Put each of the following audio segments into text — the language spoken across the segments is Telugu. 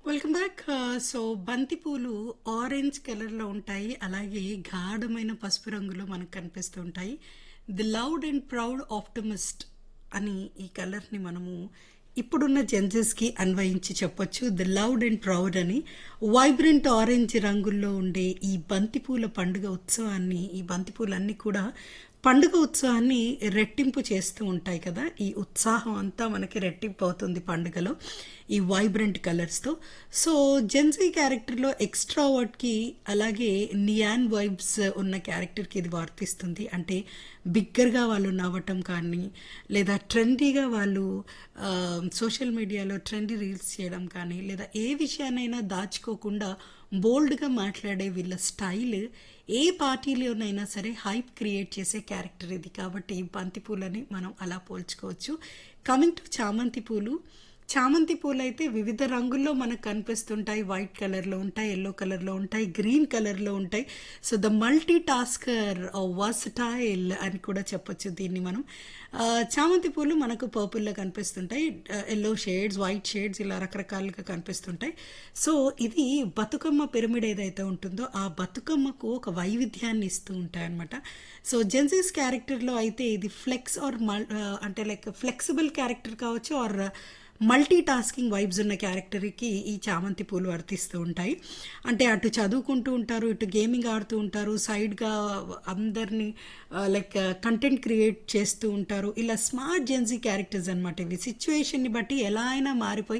వెల్కమ్ బ్యాక్ సో బంతి పూలు ఆరెంజ్ కలర్లో ఉంటాయి అలాగే గాఢమైన పసుపు రంగులో మనకు కనిపిస్తూ ఉంటాయి the loud and proud optimist అని ఈ కలర్ని మనము ఇప్పుడున్న జెన్జెస్కి అన్వయించి చెప్పొచ్చు ది లౌడ్ అండ్ ప్రౌడ్ అని వైబ్రెంట్ ఆరెంజ్ రంగుల్లో ఉండే ఈ బంతిపూల పండుగ ఉత్సవాన్ని ఈ బంతిపూలన్నీ కూడా పండుగ ఉత్సవాన్ని రెట్టింపు చేస్తూ ఉంటాయి కదా ఈ ఉత్సాహం అంతా మనకి రెట్టింపు అవుతుంది పండుగలో ఈ వైబ్రెంట్ కలర్స్తో సో జెన్సీ క్యారెక్టర్లో ఎక్స్ట్రావర్డ్కి అలాగే నియాన్ వైబ్స్ ఉన్న క్యారెక్టర్కి ఇది వర్తిస్తుంది అంటే బిగ్గర్గా వాళ్ళు నవ్వటం కానీ లేదా ట్రెండీగా వాళ్ళు సోషల్ మీడియాలో ట్రెండీ రీల్స్ చేయడం కానీ లేదా ఏ విషయాన్నైనా దాచుకోకుండా బోల్డ్గా మాట్లాడే వీళ్ళ స్టైల్ ఏ పార్టీలోనైనా సరే హైప్ క్రియేట్ చేసే క్యారెక్టర్ ఇది కాబట్టి బంతి పూలని మనం అలా పోల్చుకోవచ్చు కమింగ్ టు చామంతి పూలు చామంతి పూలు అయితే వివిధ రంగుల్లో మనకు కనిపిస్తుంటాయి వైట్ కలర్లో ఉంటాయి ఎల్లో కలర్లో ఉంటాయి గ్రీన్ కలర్లో ఉంటాయి so the multi tasker versatile అని కూడా చెప్పొచ్చు దీన్ని మనం చామంతి పూలు మనకు పర్పుల్లో కనిపిస్తుంటాయి ఎల్లో షేడ్స్ వైట్ షేడ్స్ ఇలా రకరకాలుగా కనిపిస్తుంటాయి సో ఇది బతుకమ్మ పిరమిడ్ ఏదైతే ఉంటుందో ఆ బతుకమ్మకు ఒక వైవిధ్యాన్ని ఇస్తూ ఉంటాయి అనమాట సో జెన్సీస్ క్యారెక్టర్లో అయితే ఇది ఫ్లెక్స్ ఆర్ మల్ అంటే లైక్ ఫ్లెక్సిబుల్ క్యారెక్టర్ కావచ్చు ఆర్ మల్టీ టాస్కింగ్ వైబ్స్ ఉన్న క్యారెక్టర్కి ఈ చామంతి పూలు వర్తిస్తూ ఉంటాయి అంటే అటు చదువుకుంటూ ఉంటారు ఇటు గేమింగ్ ఆడుతూ ఉంటారు సైడ్గా అందరినీ లైక్ కంటెంట్ క్రియేట్ చేస్తూ ఉంటారు ఇలా స్మార్ట్ జెన్సీ క్యారెక్టర్స్ అనమాట ఇవి సిచ్యువేషన్ని బట్టి ఎలా అయినా మారిపోయి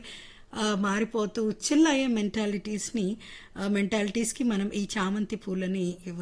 మారిపోతూ చిల్ అయ్యే మెంటాలిటీస్ని మెంటాలిటీస్కి మనం ఈ చామంతి పూలని